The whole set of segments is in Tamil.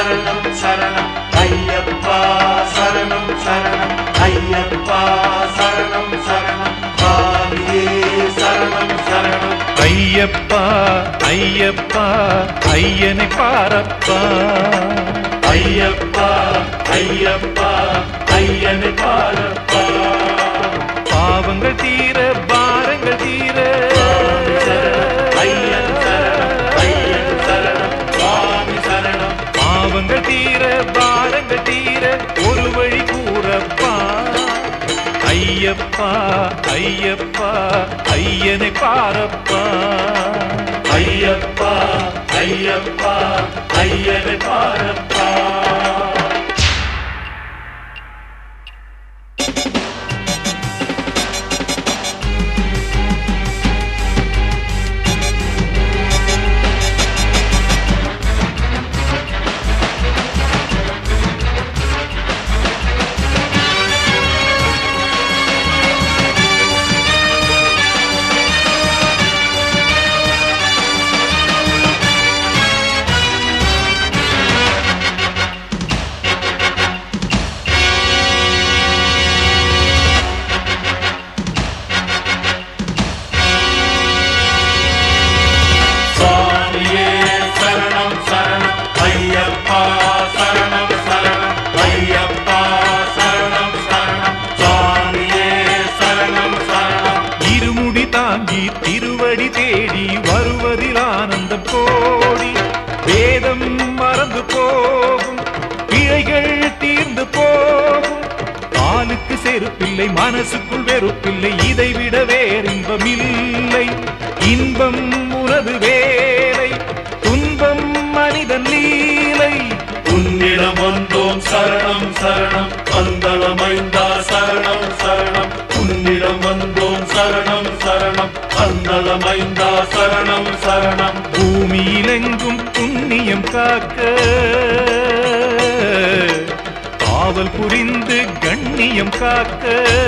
சரணம் சரணம் ஐயப்பா சரணம் சரணம் ஐயப்பா சரணம் சரணம் சுவாமியே சரணம் சரணம் ஐயப்பா ஐயப்பா ஐயனை பாரப்பா ஐயப்பா ஐயப்பா ஐயனை பாரப்பா பாவங்கள் தீர பாரங்கள் தீர ஐயன் சரணம் ஐயன் சரணம் சுவாமி சரணம் பாவங்கள் தீர பாரங்கள் தீர ஒரு வழி கூறப்பா ஐயப்பா ஐயப்பா ஐயனை பாரப்பா ஐயப்பா ஐயப்பா ஐயனை பாரப்பா சுவாமியே சரணம் சரணம் ஐயப்பா சரணம் சரணம் ஐயப்பா சரணம் சரணம் சுவாமியே சரணம் சரணம் இருமுடி தாங்கி திருவடி தேடி வருவதில் ஆனந்தம் கோடி வேதம் மறந்து போகும் பிழைகள் தீர்ந்து போகும் காலுக்கு செருப்பில்லை மனசுக்குள் வெறுப்பில்லை இதைவிட வேறின்பம் இல்லை இன்பம் உனது வேலை துன்பம் மனிதன் லீலை உன்னிடம் வந்தோம் சரணம் சரணம் பந்தளமைந்தா சரணம் சரணம் உன்னிடம் வந்தோம் சரணம் சரணம் பந்தளமைந்தா சரணம் சரணம் பூமியிலெங்கும் புண்ணியம் காக்க காவல் புரிந்து கண்ணியம் காக்க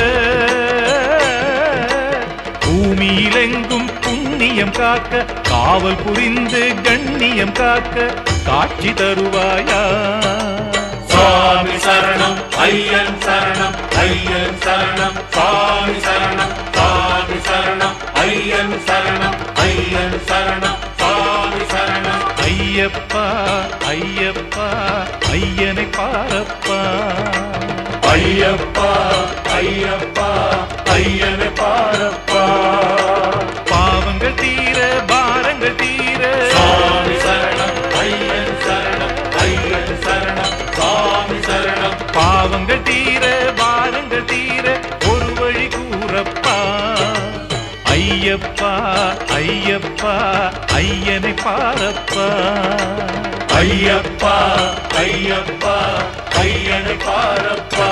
பூமியிலெங்கும் புண்ணியம் காக்க காவல் புரிந்து கண்ணியம் காக்க காட்சி தருவாயா சுவாமி சரணம் ஐயன் சரணம் ஐயன் சரணம் சுவாமி சரணம் சுவாமி சரணம் ஐயன் சரணம் ஐயன் சரணம் சுவாமி சரணம் ஐயப்பா ஐயப்பா ஐயனை பாரப்பா ஐயப்பா ஐயப்பா ஐயனை பாரப்பா பாவங்கள் தீர பாரங்கள் தீர சுவாமி சரணம் ஐயன் சரணம் ஐயன் சரணம் சுவாமி சரணம் பாவங்கள் தீர பாரங்கள் தீர ஒரு வழி கூறப்பா ஐயப்பா ஐயப்பா ஐயனை பாரப்பா ஐயப்பா ஐயப்பா ஐயனை பாரப்பா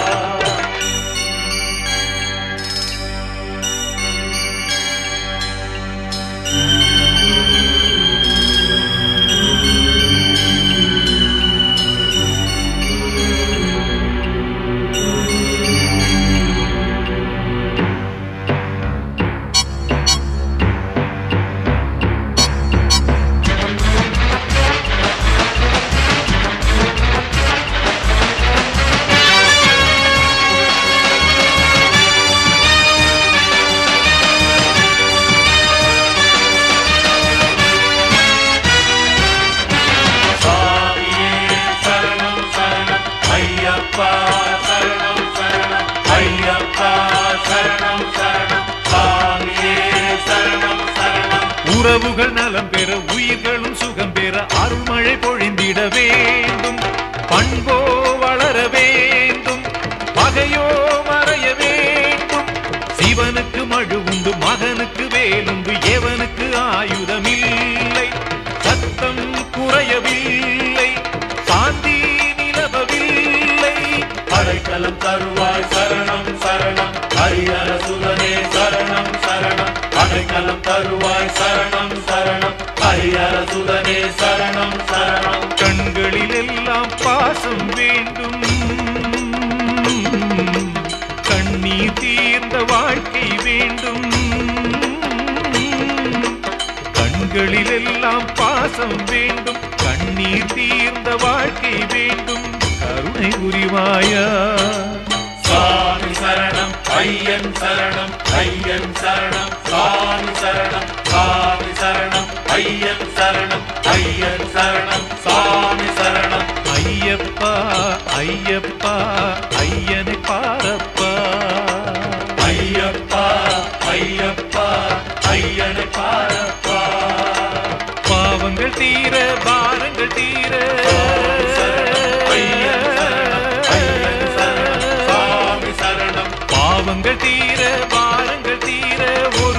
சுவாமியே சரணம் சரணம் ஐயப்பா சரணம் சரணம் ஐயப்பா சரணம் சரணம் சுவாமியே சரணம் சரணம் உறவுகள் நலம் பெற உயிர்களும் சுகம் பெற அருள்மழை பொழிந்திட வேண்டும் பண்போ வளர வேண்டும் பகையோ மறைய வேண்டும் சிவனுக்கு மழு உண்டு மகனுக்கு வேலுண்டு எவனுக்கு ஆயுதமில்லை சத்தம் குறையவில்லை சாந்தி நிலவவில்லை அடைக்கலம் தருவாய் சரணம் சரணம் ஹரிஹர சுதனே சரணம் சரணம் அடைக்கலம் தருவாய் சரணம் சரணம் ஹரிஹர சுதனே சரணம் சரணம் கண்களில் எல்லாம் பாசம் வேண்டும் கண்ணீர் தீர்ந்த வாழ்க்கை வேண்டும் கண்களில் எல்லாம் பாசம் வேண்டும் கண்ணீர் தீர்ந்த வாழ்க்கை தருவாயா சாமி சரணம் ஐயன் சரணம் ஐயன் சரணம் சாமி சரணம் சாமி சரணம் ஐயன் சரணம் ஐயன் சரணம் சாமி சரணம் ஐயப்பா ஐயப்பா ஐயனை பாரப்பா ஐயப்பா ஐயப்பா ஐயனை பாரப்பா பாவங்கள் தீர பாரங்கள் தீர ஐயன் சரணம் ஐயன் சரணம் சாமி சரணம் பாவங்கள் தீர பாரங்கள் தீர ஒரு